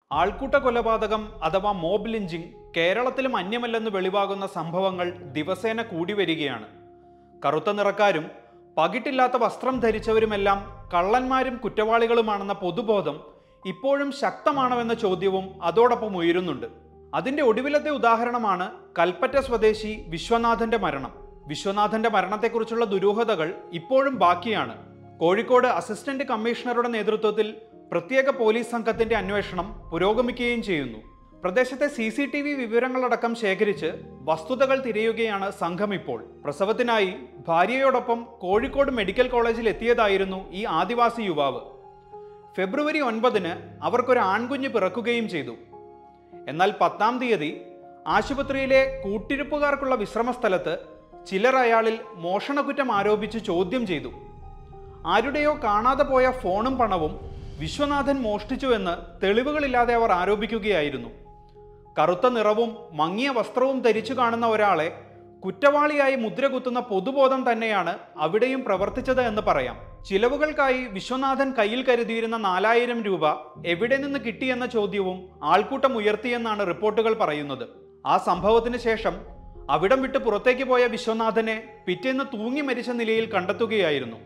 ആൾക്കൂട്ട കൊലപാതകം അഥവാ മോബ് ലിഞ്ചിങ് കേരളത്തിലും അന്യമല്ലെന്ന് വെളിവാകുന്ന സംഭവങ്ങൾ ദിവസേന കൂടി വരികയാണ് കറുത്ത നിറക്കാരും പകിട്ടില്ലാത്ത വസ്ത്രം ധരിച്ചവരുമെല്ലാം കള്ളന്മാരും കുറ്റവാളികളുമാണെന്ന പൊതുബോധം ഇപ്പോഴും ശക്തമാണോ എന്ന ചോദ്യവും അതോടൊപ്പം ഉയരുന്നുണ്ട് അതിന്റെ ഒടുവിലത്തെ ഉദാഹരണമാണ് കൽപ്പറ്റ സ്വദേശി വിശ്വനാഥന്റെ മരണം വിശ്വനാഥന്റെ മരണത്തെക്കുറിച്ചുള്ള ദുരൂഹതകൾ ഇപ്പോഴും ബാക്കിയാണ് കോഴിക്കോട് അസിസ്റ്റന്റ് കമ്മീഷണറുടെ നേതൃത്വത്തിൽ പ്രത്യേക പോലീസ് സംഘത്തിന്റെ അന്വേഷണം പുരോഗമിക്കുകയും ചെയ്യുന്നു പ്രദേശത്തെ സി സി ടി വി വിവരങ്ങളടക്കം ശേഖരിച്ച് വസ്തുതകൾ തിരയുകയാണ് സംഘം ഇപ്പോൾ പ്രസവത്തിനായി ഭാര്യയോടൊപ്പം കോഴിക്കോട് മെഡിക്കൽ കോളേജിൽ എത്തിയതായിരുന്നു ഈ ആദിവാസി യുവാവ് ഫെബ്രുവരി ഒൻപതിന് അവർക്കൊരു ആൺകുഞ്ഞ് പിറക്കുകയും ചെയ്തു എന്നാൽ പത്താം തീയതി ആശുപത്രിയിലെ കൂട്ടിരിപ്പുകാർക്കുള്ള വിശ്രമ സ്ഥലത്ത് ചിലർ അയാളിൽ മോഷണക്കുറ്റം ആരോപിച്ച് ചോദ്യം ചെയ്തു ആരുടെയോ കാണാതെ പോയ ഫോണും പണവും വിശ്വനാഥൻ മോഷ്ടിച്ചുവെന്ന് തെളിവുകളില്ലാതെ അവർ ആരോപിക്കുകയായിരുന്നു കറുത്ത നിറവും മങ്ങിയ വസ്ത്രവും ധരിച്ചു കാണുന്ന ഒരാളെ കുറ്റവാളിയായി മുദ്രകുത്തുന്ന പൊതുബോധം തന്നെയാണ് അവിടെയും പ്രവർത്തിച്ചത് എന്ന് പറയാം ചിലവുകൾക്കായി വിശ്വനാഥൻ കയ്യിൽ കരുതിയിരുന്ന നാലായിരം രൂപ എവിടെ നിന്ന് കിട്ടിയെന്ന ചോദ്യവും ആൾക്കൂട്ടം ഉയർത്തിയെന്നാണ് റിപ്പോർട്ടുകൾ പറയുന്നത് ആ സംഭവത്തിന് ശേഷം അവിടം വിട്ട് പുറത്തേക്ക് പോയ വിശ്വനാഥനെ പിറ്റേന്ന് തൂങ്ങി മരിച്ച നിലയിൽ കണ്ടെത്തുകയായിരുന്നു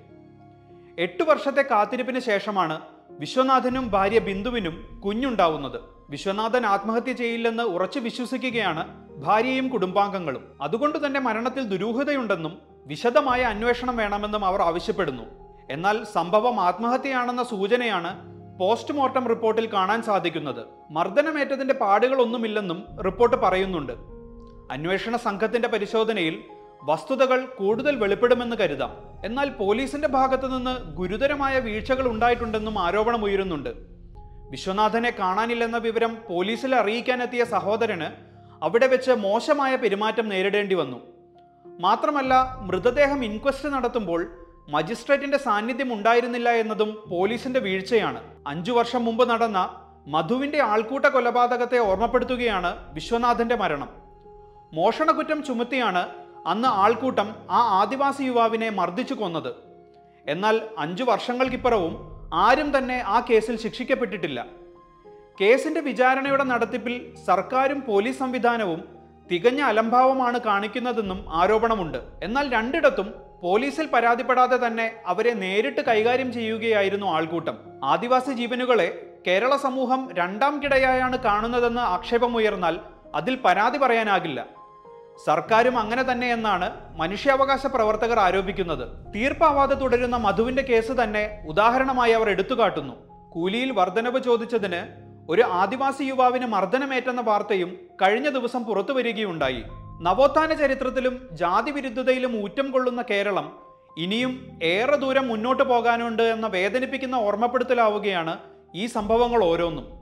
എട്ട് വർഷത്തെ കാത്തിരിപ്പിന് ശേഷമാണ് വിശ്വനാഥനും ഭാര്യ ബിന്ദുവിനും കുഞ്ഞുണ്ടാവുന്നത് വിശ്വനാഥൻ ആത്മഹത്യ ചെയ്യില്ലെന്ന് ഉറച്ചു വിശ്വസിക്കുകയാണ് ഭാര്യയും കുടുംബാംഗങ്ങളും അതുകൊണ്ട് തന്നെ മരണത്തിൽ ദുരൂഹതയുണ്ടെന്നും വിശദമായ അന്വേഷണം വേണമെന്നും അവർ ആവശ്യപ്പെടുന്നു എന്നാൽ സംഭവം ആത്മഹത്യയാണെന്ന സൂചനയാണ് പോസ്റ്റ്മോർട്ടം റിപ്പോർട്ടിൽ കാണാൻ സാധിക്കുന്നത് മർദ്ദനമേറ്റതിന്റെ പാടുകളൊന്നുമില്ലെന്നും റിപ്പോർട്ട് പറയുന്നുണ്ട് അന്വേഷണ സംഘത്തിന്റെ പരിശോധനയിൽ വസ്തുതകൾ കൂടുതൽ വെളിപ്പെടുമെന്ന് കരുതാം എന്നാൽ പോലീസിന്റെ ഭാഗത്തു നിന്ന് ഗുരുതരമായ വീഴ്ചകൾ ഉണ്ടായിട്ടുണ്ടെന്നും ആരോപണം ഉയരുന്നുണ്ട് വിശ്വനാഥനെ കാണാനില്ലെന്ന വിവരം പോലീസിൽ അറിയിക്കാനെത്തിയ സഹോദരന് അവിടെ വെച്ച് മോശമായ പെരുമാറ്റം നേരിടേണ്ടി വന്നു മാത്രമല്ല മൃതദേഹം ഇൻക്വസ്റ്റ് നടത്തുമ്പോൾ മജിസ്ട്രേറ്റിന്റെ സാന്നിധ്യം ഉണ്ടായിരുന്നില്ല എന്നതും പോലീസിന്റെ വീഴ്ചയാണ് അഞ്ചു വർഷം മുമ്പ് നടന്ന മധുവിന്റെ ആൾക്കൂട്ട കൊലപാതകത്തെ ഓർമ്മപ്പെടുത്തുകയാണ് വിശ്വനാഥന്റെ മരണം മോഷണക്കുറ്റം ചുമത്തിയാണ് അന്ന് ആൾക്കൂട്ടം ആ ആദിവാസി യുവാവിനെ മർദ്ദിച്ചു കൊന്നത് എന്നാൽ അഞ്ചു വർഷങ്ങൾക്കിപ്പുറവും ആരും തന്നെ ആ കേസിൽ ശിക്ഷിക്കപ്പെട്ടിട്ടില്ല കേസിന്റെ വിചാരണയുടെ നടത്തിപ്പിൽ സർക്കാരും പോലീസ് സംവിധാനവും തികഞ്ഞ അലംഭാവമാണ് കാണിക്കുന്നതെന്നും ആരോപണമുണ്ട് എന്നാൽ രണ്ടിടത്തും പോലീസിൽ പരാതിപ്പെടാതെ തന്നെ അവരെ നേരിട്ട് കൈകാര്യം ചെയ്യുകയായിരുന്നു ആൾക്കൂട്ടം ആദിവാസി ജീവനുകളെ കേരള സമൂഹം രണ്ടാം കിടയായാണ് കാണുന്നതെന്ന് ആക്ഷേപമുയർന്നാൽ അതിൽ പരാതി പറയാനാകില്ല സർക്കാരും അങ്ങനെ തന്നെയെന്നാണ് മനുഷ്യാവകാശ പ്രവർത്തകർ ആരോപിക്കുന്നത് തീർപ്പാവാതെ തുടരുന്ന മധുവിന്റെ കേസ് തന്നെ ഉദാഹരണമായി അവർ എടുത്തുകാട്ടുന്നു കൂലിയിൽ വർധനവ് ചോദിച്ചതിന് ഒരു ആദിവാസി യുവാവിന് മർദ്ദനമേറ്റെന്ന വാർത്തയും കഴിഞ്ഞ ദിവസം പുറത്തു വരികയുണ്ടായി നവോത്ഥാന ചരിത്രത്തിലും ജാതി വിരുദ്ധതയിലും ഊറ്റം കൊള്ളുന്ന കേരളം ഇനിയും ഏറെ ദൂരം മുന്നോട്ട് പോകാനുണ്ട് എന്ന വേദനിപ്പിക്കുന്ന ഓർമ്മപ്പെടുത്തലാവുകയാണ് ഈ സംഭവങ്ങൾ ഓരോന്നും